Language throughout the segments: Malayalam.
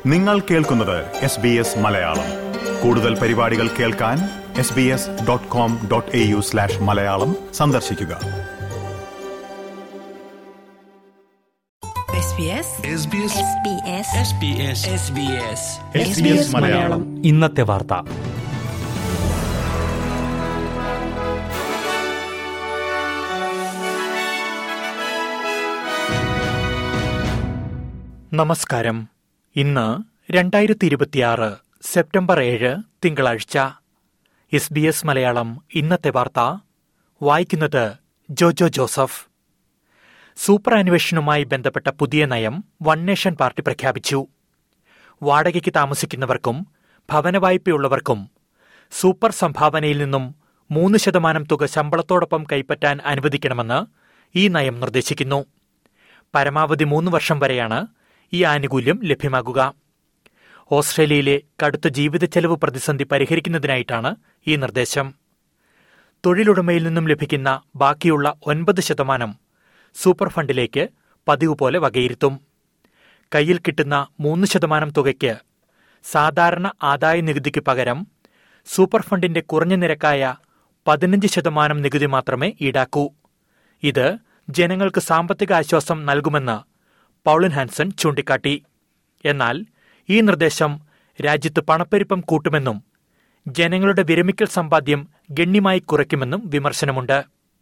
നിങ്ങൾ കേൾക്കുന്നത് എസ് ബി എസ് മലയാളം കൂടുതൽ പരിപാടികൾ കേൾക്കാൻ S B S dot com dot A U slash Malayalam സന്ദർശിക്കുക SBS SBS SBS SBS SBS SBS Malayalam ഇന്നത്തെ വാർത്ത നമസ്കാരം ഇന്ന് രണ്ടായിരത്തി ഇരുപത്തിയാറ് സെപ്റ്റംബർ ഏഴ് തിങ്കളാഴ്ച എസ് ബി എസ് മലയാളം ഇന്നത്തെ വാർത്ത വായിക്കുന്നത് ജോജോ ജോസഫ് സൂപ്പർ ആനിവേഷനുമായി ബന്ധപ്പെട്ട പുതിയ നയം വൺ നേഷൻ പാർട്ടി പ്രഖ്യാപിച്ചു വാടകയ്ക്ക് താമസിക്കുന്നവർക്കും ഭവന വായ്പയുള്ളവർക്കും സൂപ്പർ സംഭാവനയിൽ നിന്നും മൂന്ന് ശതമാനം തുക ശമ്പളത്തോടൊപ്പം കൈപ്പറ്റാൻ അനുവദിക്കണമെന്ന് ഈ നയം നിർദ്ദേശിക്കുന്നു പരമാവധി മൂന്ന് വർഷം വരെയാണ് ഈ ആനുകൂല്യം ലഭ്യമാകുക ഓസ്ട്രേലിയയിലെ കടുത്ത ജീവിത ചെലവ് പ്രതിസന്ധി പരിഹരിക്കുന്നതിനായിട്ടാണ് ഈ നിർദ്ദേശം തൊഴിലുടമയിൽ നിന്നും ലഭിക്കുന്ന ബാക്കിയുള്ള ഒൻപത് ശതമാനം സൂപ്പർ ഫണ്ടിലേക്ക് പതിവ് പോലെ വകയിരുത്തും കയ്യിൽ കിട്ടുന്ന മൂന്ന് ശതമാനം തുകയ്ക്ക് സാധാരണ ആദായ നികുതിക്ക് പകരം സൂപ്പർ ഫണ്ടിന്റെ കുറഞ്ഞ നിരക്കായ പതിനഞ്ച് ശതമാനം നികുതി മാത്രമേ ഈടാക്കൂ ഇത് ജനങ്ങൾക്ക് സാമ്പത്തിക ആശ്വാസം നൽകുമെന്ന് പൗളിൻ ഹാൻസൺ ചൂണ്ടിക്കാട്ടി എന്നാൽ ഈ നിർദ്ദേശം രാജ്യത്ത് പണപ്പെരുപ്പം കൂട്ടുമെന്നും ജനങ്ങളുടെ വിരമിക്കൽ സമ്പാദ്യം ഗണ്യമായി കുറയ്ക്കുമെന്നും വിമർശനമുണ്ട്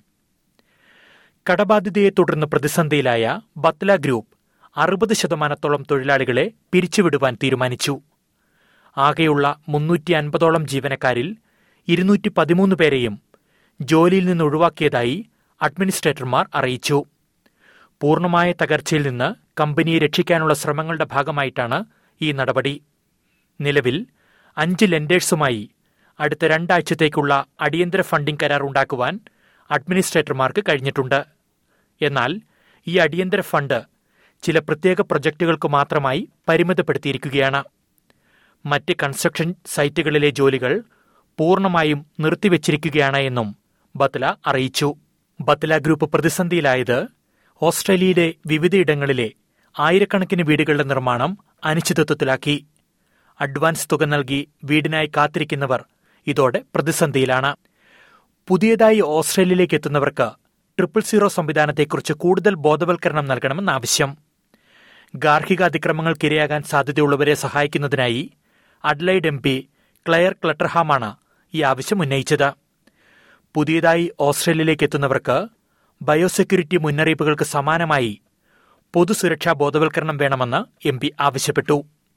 കടബാധ്യതയെ തുടർന്ന് പ്രതിസന്ധിയിലായ ബത്ല ഗ്രൂപ്പ് അറുപത് ശതമാനത്തോളം തൊഴിലാളികളെ പിരിച്ചുവിടുവാൻ തീരുമാനിച്ചു ആകെയുള്ള മുന്നൂറ്റി അൻപതോളം ജീവനക്കാരിൽ ഇരുന്നൂറ്റി പതിമൂന്ന് പേരെയും ജോലിയിൽ നിന്ന് ഒഴിവാക്കിയതായി അഡ്മിനിസ്ട്രേറ്റർമാർ അറിയിച്ചു പൂർണ്ണമായ തകർച്ചയിൽ നിന്ന് കമ്പനിയെ രക്ഷിക്കാനുള്ള ശ്രമങ്ങളുടെ ഭാഗമായിട്ടാണ് ഈ നടപടി നിലവിൽ അഞ്ച് ലെൻഡേഴ്സുമായി അടുത്ത രണ്ടാഴ്ചത്തേക്കുള്ള അടിയന്തര ഫണ്ടിംഗ് കരാർ ഉണ്ടാക്കുവാൻ അഡ്മിനിസ്ട്രേറ്റർമാർക്ക് കഴിഞ്ഞിട്ടുണ്ട് എന്നാൽ ഈ അടിയന്തര ഫണ്ട് ചില പ്രത്യേക പ്രൊജക്ടുകൾക്ക് മാത്രമായി പരിമിതപ്പെടുത്തിയിരിക്കുകയാണ് മറ്റ് കൺസ്ട്രക്ഷൻ സൈറ്റുകളിലെ ജോലികൾ പൂർണ്ണമായും നിർത്തിവച്ചിരിക്കുകയാണ് എന്നും ബത്ല അറിയിച്ചു ബത്ല ഗ്രൂപ്പ് പ്രതിസന്ധിയിലായത് ഓസ്ട്രേലിയയിലെ വിവിധയിടങ്ങളിലെ ആയിരക്കണക്കിന് വീടുകളുടെ നിർമ്മാണം അനിശ്ചിതത്വത്തിലാക്കി അഡ്വാൻസ് തുക നൽകി വീടിനായി കാത്തിരിക്കുന്നവർ ഇതോടെ പ്രതിസന്ധിയിലാണ് പുതിയതായി ഓസ്ട്രേലിയയിലേക്ക് എത്തുന്നവർക്ക് ട്രിപ്പിൾ സീറോ സംവിധാനത്തെക്കുറിച്ച് കൂടുതൽ ബോധവൽക്കരണം നൽകണമെന്ന് ആവശ്യം ഗാർഹിക അതിക്രമങ്ങൾക്കിരയാകാൻ സാധ്യതയുള്ളവരെ സഹായിക്കുന്നതിനായി അഡ്ലൈഡ് എം പി ക്ലെയർ ക്ലട്ടർഹാമാണ് ഈ ആവശ്യം ഉന്നയിച്ചത് പുതിയതായി ഓസ്ട്രേലിയയിലേക്ക് എത്തുന്നവർക്ക് ബയോസെക്യൂരിറ്റി മുന്നറിയിപ്പുകൾക്ക് സമാനമായി പൊതുസുരക്ഷാ ബോധവൽക്കരണം വേണമെന്ന് എം പി ആവശ്യപ്പെട്ടു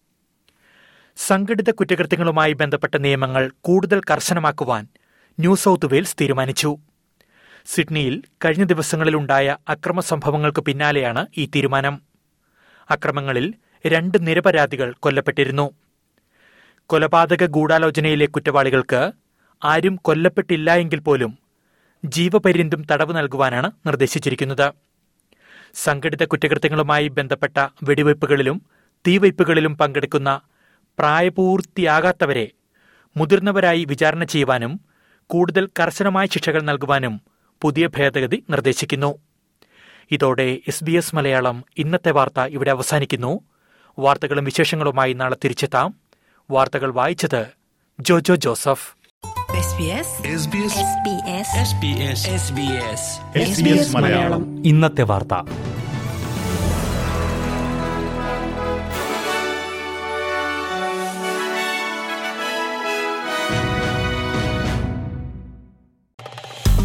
സംഘടിത കുറ്റകൃത്യങ്ങളുമായി ബന്ധപ്പെട്ട നിയമങ്ങൾ കൂടുതൽ കർശനമാക്കുവാൻ ന്യൂ സൌത്ത് വെയിൽസ് തീരുമാനിച്ചു സിഡ്നിയിൽ കഴിഞ്ഞ ദിവസങ്ങളിലുണ്ടായ അക്രമ സംഭവങ്ങൾക്ക് പിന്നാലെയാണ് ഈ തീരുമാനം അക്രമങ്ങളിൽ രണ്ട് നിരപരാധികൾ കൊല്ലപ്പെട്ടിരുന്നു കൊലപാതക ഗൂഢാലോചനയിലെ കുറ്റവാളികൾക്ക് ആരും കൊല്ലപ്പെട്ടില്ല എങ്കിൽ പോലും ജീവപര്യന്തം തടവ് നൽകുവാനാണ് നിർദ്ദേശിച്ചിരിക്കുന്നത് സംഘടിത കുറ്റകൃത്യങ്ങളുമായി ബന്ധപ്പെട്ട വെടിവയ്പ്പുകളിലും തീവയ്പ്പുകളിലും പങ്കെടുക്കുന്ന പ്രായപൂർത്തിയാകാത്തവരെ മുതിർന്നവരായി വിചാരണ ചെയ്യുവാനും കൂടുതൽ കർശനമായ ശിക്ഷകൾ നൽകുവാനും പുതിയ ഭേദഗതി നിർദ്ദേശിക്കുന്നു ഇതോടെ എസ് ബി എസ് മലയാളം ഇന്നത്തെ വാർത്ത ഇവിടെ അവസാനിക്കുന്നു വാർത്തകളും വിശേഷങ്ങളുമായി നാളെ തിരിച്ചെത്താം വാർത്തകൾ വായിച്ചത് Jojo Joseph SBS SBS SBS SBS SBS SBS Malayalam ഇന്നത്തെ വാർത്ത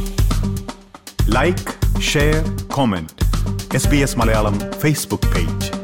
like share comment S B S Malayalam Facebook page